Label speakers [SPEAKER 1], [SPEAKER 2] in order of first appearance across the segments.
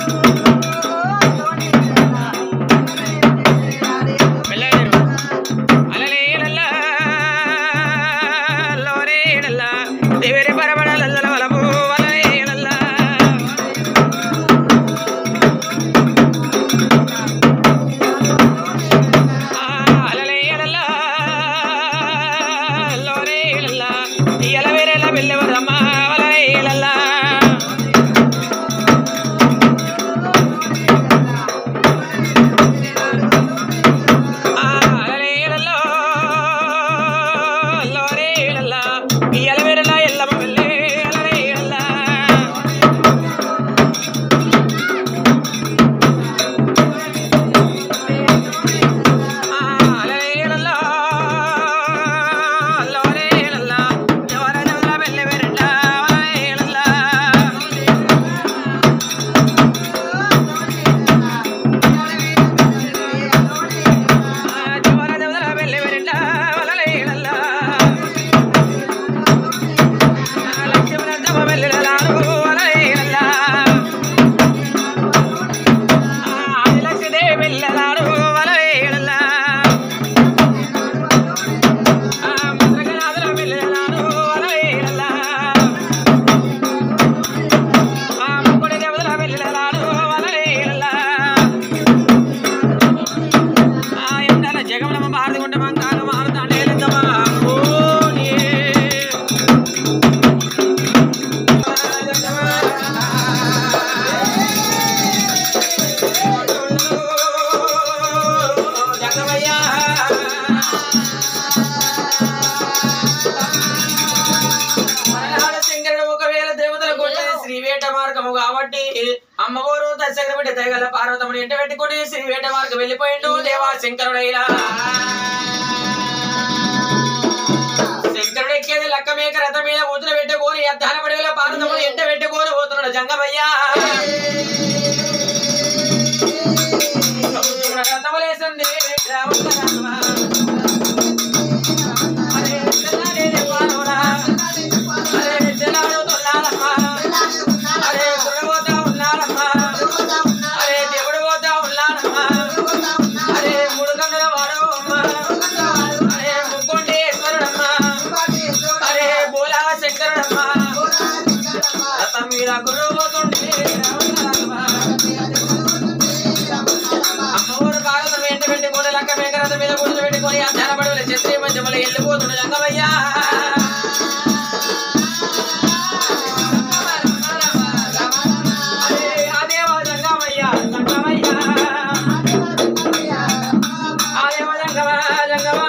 [SPEAKER 1] వెళ్ళలేరు అలలేలల్లా లోరేలల్లా దేవేరి పరబడలల్లల వలపు అలలేలల్లా అలలేలల్లా లోరేలల్లా ఎలవేరెల వెళ్ళవరమ్మ అలలేలల్లా అలలేలల్లో లోరేలల్లా ఎలవేరెల ఎల్లమ్మ వెళ్ళే అలలేలల్లా అలలేలల్లా లోరేలల్లా ఎవరదవల వెళ్ళే వెరంట అలలేలల్లా ఎవరదవల వెళ్ళే వెరంట అలలేలల్లా లక్ష్మణదవ వెళ్ళలారు అలలేలల్లా ఆదిలక్ష్మీదేవి వెళ్ళలారు అలలేలల్లా ఆ మంత్రగణాదుల వెళ్ళలారు అలలేలల్లా ఆ ముక్కుడి దేవతల వెళ్ళలారు అలలేలల్లా ఆ ఎండల జగములమ్మ భారతి గుండ మంగాలు మారుతాండేలద్దమ్మా ఓ నీ శంకరుడు ఒకవేళ దేవతలకు వచ్చేది శ్రీవేట మార్గము కాబట్టి అమ్మవారు దశగ్ర బిడ్డ తెగల పార్వతముని ఎంట పెట్టుకుని శ్రీవేట మార్గం వెళ్ళిపోయిండు దేవా శంకరుడైలా శంకరుడు ఎక్కేది లక్క మేక రథం మీద ఊతులు పెట్టుకోని అద్దాన పడిలో పార్వతముని ఎంట పెట్టుకోని పోతున్నాడు జంగమయ్యా రథములేసింది రావణ రామ. అరే తెల్లారే పార్వరా. అరే తెల్లాడు తొల్లాలమ్మా. అరే గుర్రపోతా ఉన్నారమ్మా. అరే దేవుడు పోతా ఉన్నారమ్మా. అరే మూడు కన్నుల వాడవమ్మా. అరే ముక్కోండేశ్వరుడమ్మా. అరే బోలా శంకరుడమ్మా. రథం మీద గుర్రు పోతుండే రావణ అమ్మవారు భారతం వెంట పెట్టుకొని లక్క మేకరథ మీద గుర్తు పెట్టుకొని ఆ ధ్యానపడవల చెత్రి మధ్యమల వెళ్ళిపోతున్న జంగమయ్యా అరే ఆదేవ జంగమయ్యా జంగమయ్యా ఆదేవ జంగమ జంగమ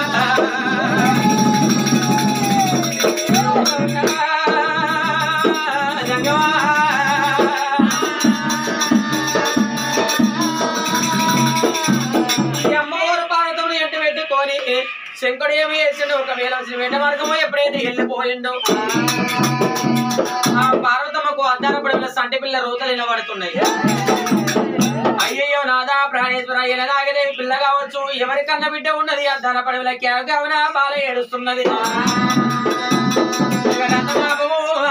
[SPEAKER 1] ఈ అమ్మవారు పార్వతముని ఎంట పెట్టుకొని శంకుడు ఏమి చేసిండు ఒకవేళ శ్రీ వెంట మార్గము ఎప్పుడైతే వెళ్ళిపోయిండో ఆ పార్వతమ్మకు అద్దాన పడిన సంటి పిల్ల రోతలు నిలబడుతున్నాయి అయ్యయ్యో నాదా ప్రాణేశ్వర ఎలాగదే పిల్ల కావచ్చు ఎవరికన్నా బిడ్డ ఉన్నది అద్దాన పడవల కేవన బాల ఏడుస్తున్నది ఇక రంగబాబు,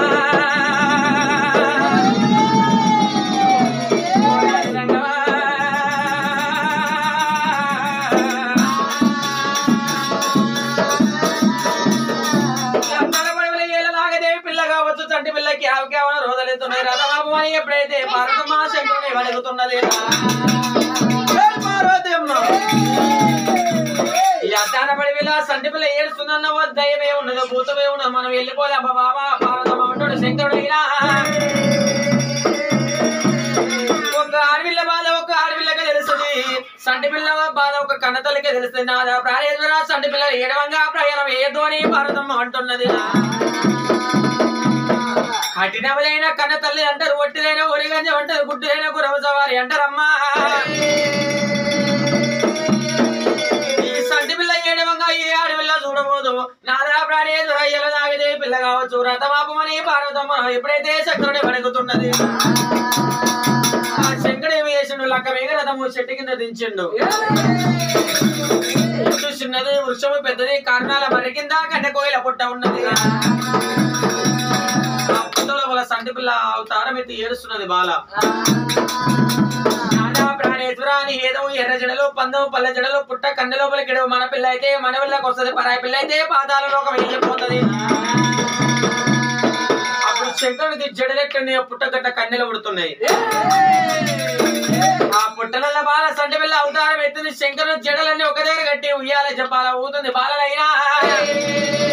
[SPEAKER 1] అద్దాన పడవల ఏలలాగదేవి పిల్ల కావచ్చు చంటి పిల్లకి ఆవకేవన రోదలెత్తున్నాయి రథబాబు అని ఎప్పుడైతే పార్వతమ్మ శంకరుని వడుగుతున్నది పార్వతమ్మ ఈ అద్దాన పడివిలా సంటి పిల్ల ఏడుస్తుందన్న దయ్యమే ఉన్నదో భూతమే ఉన్నదో మనం వెళ్ళిపోలే అబ్బా బాబా పార్వతమ్మ అంటాడు శంకరుడు ఇలా ఒక ఆడపిల్ల బాధ ఒక ఆడపిల్లకే తెలుస్తుంది సంటి పిల్ల బాధ ఒక కన్నతల్లికే తెలుస్తుంది నాదా ప్రాణేశ్వర సంటి పిల్ల ఏడవంగా ప్రయాణం ఏదో అని పార్వతమ్మ అంటున్నది కఠినములైన కన్న తల్లి అంటారు ఒట్టిదైన ఒరిగంజ అంటారు గుడ్డుదైన గురవ సవారి అంటారమ్మా ఈ సంటి పిల్ల ఏడవంగా ఏ ఆడపిల్ల చూడబోదు నాదా ప్రాణేశ్వర అయ్యల నాగిదే పిల్ల కావచ్చు రథమాపమని పార్వతమ్మ ఎప్పుడైతే శంకరుడి వణుకుతున్నది ఆ శంకరుడు ఏమి చేసిండు లక్క వేగ రథము చెట్టు కింద దించిండు చెట్టు చిన్నది వృక్షము పెద్దది కారణాల మరి కింద కన్నె కోయిల పుట్ట ఉన్నది ఆ పొట్టల వాళ్ళ సంటి పిల్ల అవతారం ఎత్తి ఏడుస్తున్నది బాల నానా ప్రాణేశ్వరాని ఏదో ఎర్ర జడలు పందం పల్లె జడలు పుట్ట కన్నె లోపల గిడవ మన పిల్ల అయితే మన పిల్లకి వస్తుంది పరాయి పిల్ల అయితే పాతాల లోకం వెళ్ళిపోతుంది అప్పుడు శంకరుడికి జడలెట్లని పుట్టగట్ట కన్నెలు పుడుతున్నాయి ఆ పుట్టల బాల సంటి పిల్ల అవతారం ఎత్తుంది శంకరుడు జడలన్నీ ఒక దగ్గర కట్టి ఉయ్యాల చెప్పాల ఊతుంది బాలలైనా